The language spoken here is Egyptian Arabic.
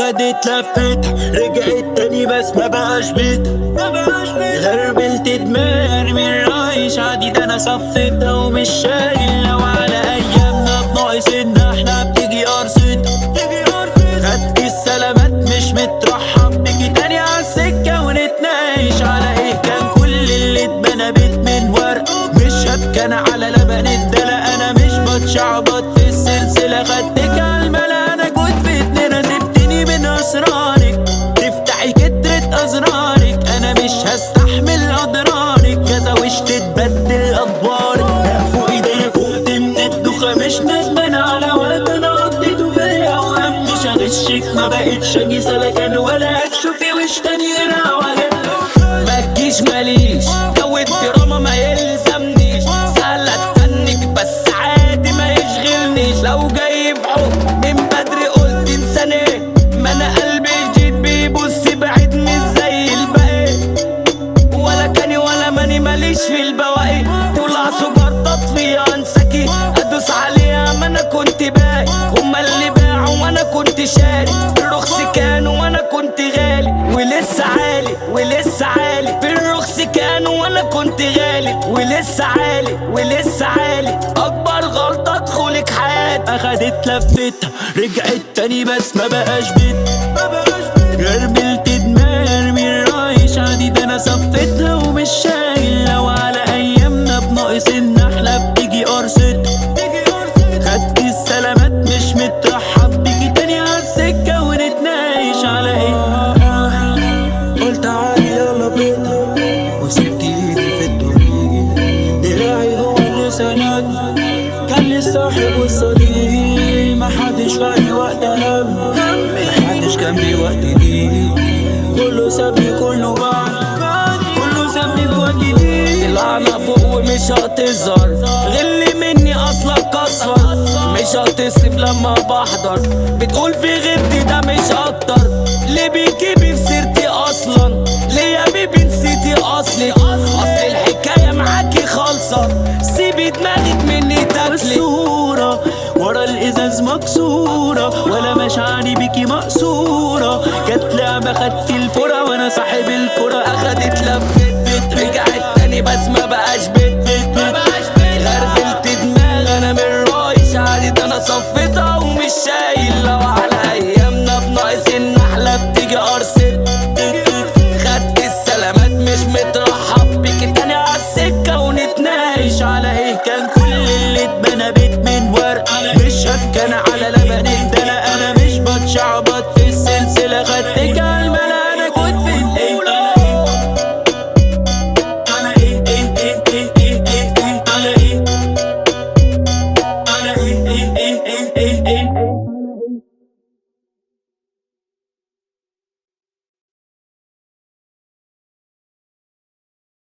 اخدت لفت رجعت تاني بس ما بقاش بيت ما بقاش بيت غربلت دماغي من رايش عادي ده انا صفيتها ومش شايل لو على ايامنا بناقص ان احنا بتيجي قرصت خدت السلامات مش مترحب بيكي تاني عالسكة ونتناقش على ايه كان كل اللي اتبنى بيت من ورق مش هبكن على لبن الدلق انا مش بتشعبط في السلسلة خدتك عالملا انا كنت في اتنين سبتني من اسرارك تفتحي كترة ازرارك انا مش هستحمل اضرارك كذا وش تتبدل ادوارك لا فوق ايديا فوقت من الدوخة مش ندمان على وقت انا قضيته في اوهام مش هغشك ما بقتش اجي سلكان ولا هتشوفي وش تاني غير هواجن ما تجيش ماليش جو الدراما ما يلزمنيش سهلة اتفنك بس عادي ما يشغلنيش لو جاي بحب من بدري قلت انساني ما انا قلبي جديد بيبص بعيد مش زي الباقي ولا كاني ولا ماني ماليش في البواقي طلع سجار تطفي انسكي ادوس عليها ما انا كنت باقي هما اللي باعوا وانا كنت شاري الرخص كانوا وانا كنت غالي ولسه عالي ولسه عالي في الرخص كانوا وانا كنت غالي ولسه عالي ولسه عالي اكبر غلطه ادخلك حياتي اخدت لفتها رجعت تاني بس ما بقاش بيت ما بقاش بيت غربلت دماغي من رايش عادي ده انا صفيتها ومش شايل لو على ايامنا بناقص ان احنا بتيجي قرصت خدت السلامات مش مترحب بيكي تاني عالسكة ونتناقش على ايه قلت عادي يلا بينا وسبت ايدي في الطريق دراعي هو اللي سند كان الصاحب والصديق ما حدش في اي وقت هم ما حدش كان بي وقت ضيق كله سابني كله بعد كله سابني في وقت ضيق طلعنا فوق ومش هتظهر غلي مني اصلا كسر مش هتصرف لما بحضر بتقول في غيرتي ده مش اكتر ليه بيجيبي في سيرتي اصلا ليه يا بيبي نسيتي اصلي اصل الحكايه معاكي خالصه سيبي دماغك مني تاكلي الصورة ورا الازاز مكسورة ولا مشاعري بيكي مقصورة جت لعبة خدت الفرة وانا صاحب الكرة اخدت لفت بيت رجعت تاني بس ما بقاش بيت بيت ما بقاش بيت غربلت دماغ انا من رايش عادي ده انا صفيتها ومش شايل لو على ايامنا بناقص النحلة بتيجي قرصت خدت السلامات مش مترحب بيك تاني عالسكة ونتناقش على ايه كان كل اللي اتبنى بيت من ورق مش هبكن على لبن الدلق